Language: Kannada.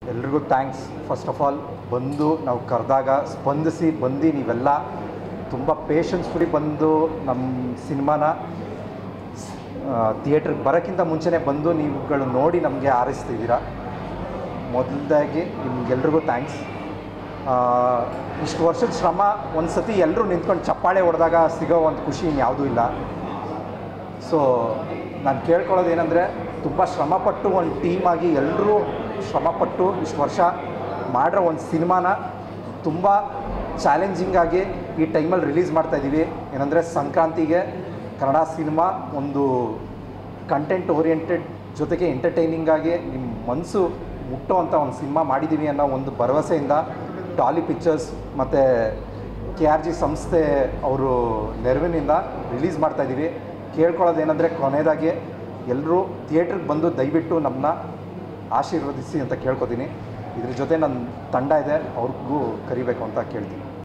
ಎಲ್ರಿಗೂ ಥ್ಯಾಂಕ್ಸ್ ಫಸ್ಟ್ ಆಫ್ ಆಲ್ ಬಂದು ನಾವು ಕರೆದಾಗ ಸ್ಪಂದಿಸಿ ಬಂದು ನೀವೆಲ್ಲ ತುಂಬ ಪೇಷನ್ಸ್ಫುಲಿ ಬಂದು ನಮ್ಮ ಸಿನಿಮಾನ ಥಿಯೇಟ್ರಿಗೆ ಬರೋಕ್ಕಿಂತ ಮುಂಚೆನೇ ಬಂದು ನೀವುಗಳು ನೋಡಿ ನಮಗೆ ಆರೈಸ್ತಿದ್ದೀರಾ ಮೊದಲದಾಗಿ ನಿಮ್ಗೆಲ್ರಿಗೂ ಥ್ಯಾಂಕ್ಸ್ ಇಷ್ಟು ವರ್ಷದ ಶ್ರಮ ಒಂದು ಸತಿ ಎಲ್ಲರೂ ನಿಂತ್ಕೊಂಡು ಚಪ್ಪಾಳೆ ಹೊಡೆದಾಗ ಸಿಗೋ ಒಂದು ಖುಷಿ ಇನ್ಯಾವುದೂ ಇಲ್ಲ ಸೊ ನಾನು ಕೇಳ್ಕೊಳ್ಳೋದು ಏನಂದರೆ ತುಂಬ ಶ್ರಮಪಟ್ಟು ಒಂದು ಟೀಮಾಗಿ ಎಲ್ಲರೂ ಶ್ರಮಪಟ್ಟು ಇಷ್ಟು ವರ್ಷ ಮಾಡಿರೋ ಒಂದು ಸಿನಿಮಾನ ತುಂಬ ಚಾಲೆಂಜಿಂಗಾಗಿ ಈ ಟೈಮಲ್ಲಿ ರಿಲೀಸ್ ಮಾಡ್ತಾಯಿದ್ದೀವಿ ಏನಂದರೆ ಸಂಕ್ರಾಂತಿಗೆ ಕನ್ನಡ ಸಿನಿಮಾ ಒಂದು ಕಂಟೆಂಟ್ ಓರಿಯೆಂಟೆಡ್ ಜೊತೆಗೆ ಎಂಟರ್ಟೈನಿಂಗ್ ಆಗಿ ನಿಮ್ಮ ಮನಸ್ಸು ಮುಟ್ಟುವಂಥ ಒಂದು ಸಿನಿಮಾ ಮಾಡಿದ್ದೀವಿ ಅನ್ನೋ ಒಂದು ಭರವಸೆಯಿಂದ ಡಾಲಿ ಪಿಕ್ಚರ್ಸ್ ಮತ್ತು ಕೆ ಆರ್ ಜಿ ಸಂಸ್ಥೆ ಅವರು ನೆರವಿನಿಂದ ರಿಲೀಸ್ ಮಾಡ್ತಾಯಿದ್ದೀವಿ ಕೇಳ್ಕೊಳ್ಳೋದು ಏನಂದರೆ ಕೊನೆಯದಾಗಿ ಎಲ್ಲರೂ ಥಿಯೇಟ್ರಿಗೆ ಬಂದು ದಯವಿಟ್ಟು ನಮ್ಮನ್ನ ಆಶೀರ್ವದಿಸಿ ಅಂತ ಕೇಳ್ಕೊತೀನಿ ಇದ್ರ ಜೊತೆ ನನ್ನ ತಂಡ ಇದೆ ಅವ್ರಿಗೂ ಕರಿಬೇಕು ಅಂತ ಕೇಳ್ತೀನಿ